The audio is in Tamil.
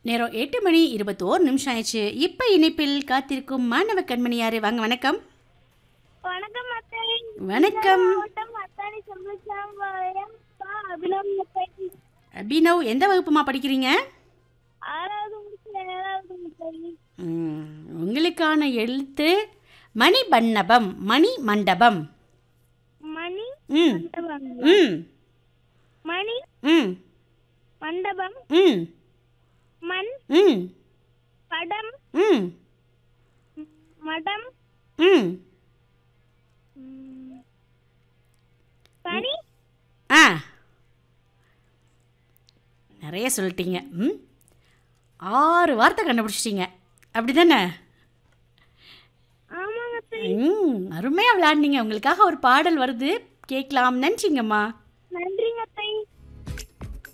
நேரம் எட்டு மணி இருபத்தோரு நிமிஷம் ஆயிடுச்சு இப்போ இணைப்பில் காத்திருக்கும் மாணவ கண்மணி யாரு வாங்க வணக்கம் வணக்கம் அத்தை வணக்கம் மாவட்டம் அத்தானி சம்பளம் அபிநவ் முப்பத்தி அபினவ் எந்த வகுப்புமா படிக்கிறீங்க ஆறாவது முடிச்சு ஏழாவது முப்பத்தி ம், உங்களுக்கான எழுத்து மணி மண்டபம் மணி மண்டபம் மணி ம் மண்டபம் ம் மணி ம் மண்டபம் ம் மண் ம் படம் ம் மடம் ம் ம், பனி ஆ நிறைய சொல்லிட்டீங்க ம் ஆறு வார்த்தை கண்டுபிடிச்சிட்டீங்க அப்படி தானே ஆமாங்க அத்தை ம் அருமையாக விளையாடுனீங்க உங்களுக்காக ஒரு பாடல் வருது கேட்கலாம் நன்றிங்கம்மா